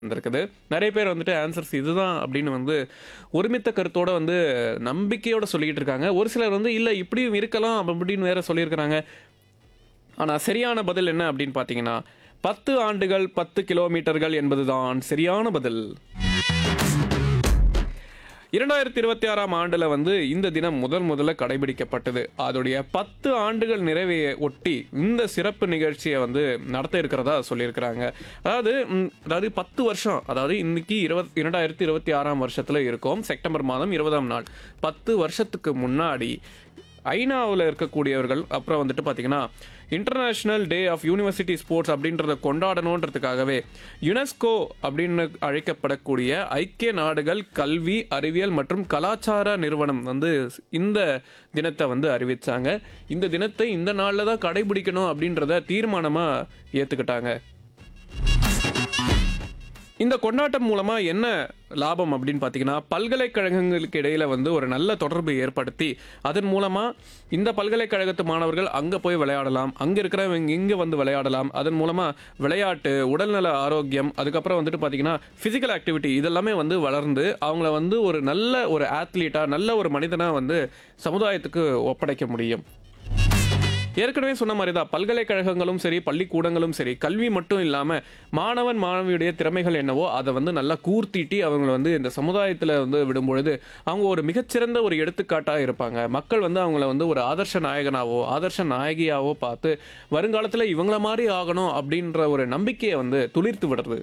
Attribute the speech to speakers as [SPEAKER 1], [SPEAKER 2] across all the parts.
[SPEAKER 1] வந்திருக்குது நிறைய பேர் வந்துட்டு ஆன்சர்ஸ் இதுதான் அப்படின்னு வந்து ஒருமித்த கருத்தோட வந்து நம்பிக்கையோட சொல்லிக்கிட்டு இருக்காங்க ஒரு சிலர் வந்து இல்லை இப்படியும் இருக்கலாம் அப்படின்னு வேற சொல்லியிருக்கிறாங்க ஆனால் சரியான பதில் என்ன அப்படின்னு பார்த்தீங்கன்னா பத்து ஆண்டுகள் பத்து கிலோமீட்டர்கள் என்பதுதான் சரியான பதில் இரண்டாயிரத்தி இருபத்தி ஆறாம் ஆண்டில் வந்து இந்த தினம் முதல் முதல்ல கடைபிடிக்கப்பட்டது அதோடைய பத்து ஆண்டுகள் நிறைவையை ஒட்டி இந்த சிறப்பு நிகழ்ச்சியை வந்து நடத்த இருக்கிறதா சொல்லியிருக்கிறாங்க அதாவது ம், அதாவது பத்து வருஷம் அதாவது இன்னைக்கு இருபத் இரண்டாயிரத்தி இருபத்தி ஆறாம் வருஷத்தில் இருக்கோம் செப்டம்பர் மாதம் இருபதாம் நாள் பத்து வருஷத்துக்கு முன்னாடி ஐநாவில் இருக்கக்கூடியவர்கள் அப்புறம் வந்துட்டு பார்த்தீங்கன்னா international day of university sports அப்படின்றத கொண்டாடணுன்றதுக்காகவே யுனெஸ்கோ அப்படின்னு அழைக்கப்படக்கூடிய ஐக்கிய நாடுகள் கல்வி அறிவியல் மற்றும் கலாச்சார நிறுவனம் வந்து இந்த தினத்தை வந்து அறிவிச்சாங்க இந்த தினத்தை இந்த நாளில் தான் கடைபிடிக்கணும் அப்படின்றத தீர்மானமாக ஏற்றுக்கிட்டாங்க இந்த கொண்டாட்டம் மூலமா என்ன லாபம் அப்படின்னு பார்த்தீங்கன்னா பல்கலைக்கழகங்களுக்கு இடையில வந்து ஒரு நல்ல தொடர்பு ஏற்படுத்தி அதன் மூலமா இந்த பல்கலைக்கழகத்து மாணவர்கள் அங்க போய் விளையாடலாம் அங்க இருக்கிறவங்க இங்க வந்து விளையாடலாம் அதன் மூலமா விளையாட்டு உடல்நல ஆரோக்கியம் அதுக்கப்புறம் வந்துட்டு பார்த்தீங்கன்னா பிசிக்கல் ஆக்டிவிட்டி இதெல்லாமே வந்து வளர்ந்து அவங்கள வந்து ஒரு நல்ல ஒரு ஆத்லீட்டா நல்ல ஒரு மனிதனா வந்து சமுதாயத்துக்கு ஒப்படைக்க முடியும் ஏற்கனவே சொன்ன மாதிரி தான் பல்கலைக்கழகங்களும் சரி பள்ளிக்கூடங்களும் சரி கல்வி மட்டும் இல்லாமல் மாணவன் மாணவியுடைய திறமைகள் என்னவோ அதை வந்து நல்லா கூர்த்திட்டி அவங்களை வந்து இந்த சமுதாயத்தில் வந்து விடும்பொழுது அவங்க ஒரு மிகச்சிறந்த ஒரு எடுத்துக்காட்டாக இருப்பாங்க மக்கள் வந்து அவங்கள வந்து ஒரு ஆதர்ஷ நாயகனாவோ ஆதர்ஷ நாயகியாவோ பார்த்து வருங்காலத்தில் இவங்கள மாதிரி ஆகணும் அப்படின்ற ஒரு நம்பிக்கையை வந்து துளிர்த்து விடுறது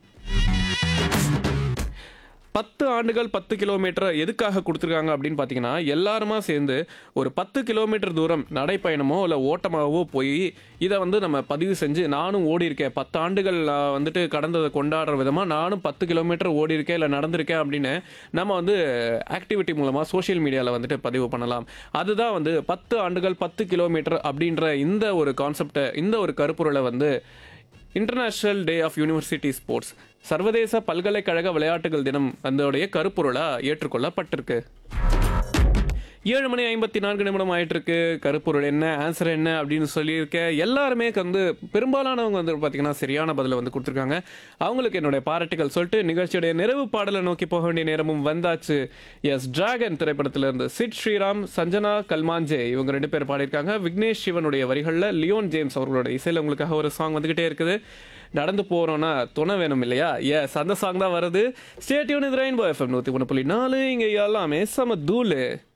[SPEAKER 1] பத்து ஆண்டுகள் பத்து கிலோமீட்டர் எதுக்காக கொடுத்துருக்காங்க அப்படின்னு பார்த்தீங்கன்னா எல்லாருமா சேர்ந்து ஒரு பத்து கிலோமீட்டர் தூரம் நடைப்பயணமோ இல்லை ஓட்டமாகவோ போய் இதை வந்து நம்ம பதிவு செஞ்சு நானும் ஓடி இருக்கேன் பத்து ஆண்டுகள் நான் வந்துட்டு கடந்ததை கொண்டாடுற விதமாக நானும் பத்து கிலோமீட்டர் ஓடி இருக்கேன் இல்லை நடந்திருக்கேன் அப்படின்னு நம்ம வந்து ஆக்டிவிட்டி மூலமாக சோஷியல் மீடியாவில் வந்துட்டு பதிவு பண்ணலாம் அதுதான் வந்து பத்து ஆண்டுகள் பத்து கிலோமீட்டர் அப்படின்ற இந்த ஒரு கான்செப்டை இந்த ஒரு கருப்பொருளை வந்து international day of university sports சர்வதேச பல்கலைக்கழக விளையாட்டுகள் தினம் அதோடைய கருப்பொருளாக ஏற்றுக்கொள்ளப்பட்டிருக்கு ஏழு மணி ஐம்பத்தி நான்கு நிமிடம் ஆயிட்டு இருக்கு கருப்பொருள் என்ன ஆன்சர் என்ன அப்படின்னு சொல்லியிருக்கேன் எல்லாருமே வந்து பெரும்பாலானவங்க வந்து பார்த்தீங்கன்னா சரியான பதிலை வந்து கொடுத்துருக்காங்க அவங்களுக்கு என்னுடைய பாராட்டுகள் சொல்லிட்டு நிகழ்ச்சியுடைய நிறைவு பாடலை நோக்கி போக வேண்டிய நேரமும் வந்தாச்சு எஸ் டிராகன் திரைப்படத்துல இருந்து சிட் ஸ்ரீராம் சஞ்சனா கல்மாஞ்சே இவங்க ரெண்டு பேர் பாடியிருக்காங்க விக்னேஷ் சிவனுடைய வரிகளில் லியோன் ஜேம்ஸ் அவர்களோட இசையில் உங்களுக்காக ஒரு சாங் வந்துகிட்டே இருக்குது நடந்து போறோம்னா துணை வேணும் இல்லையா எஸ் அந்த சாங் தான் வருது ஸ்டேட்யூன் இது ரெயின்போ எஃப்எம் நூற்றி ஒன்று புள்ளி நாலு இங்கே எல்லாமே சம தூளு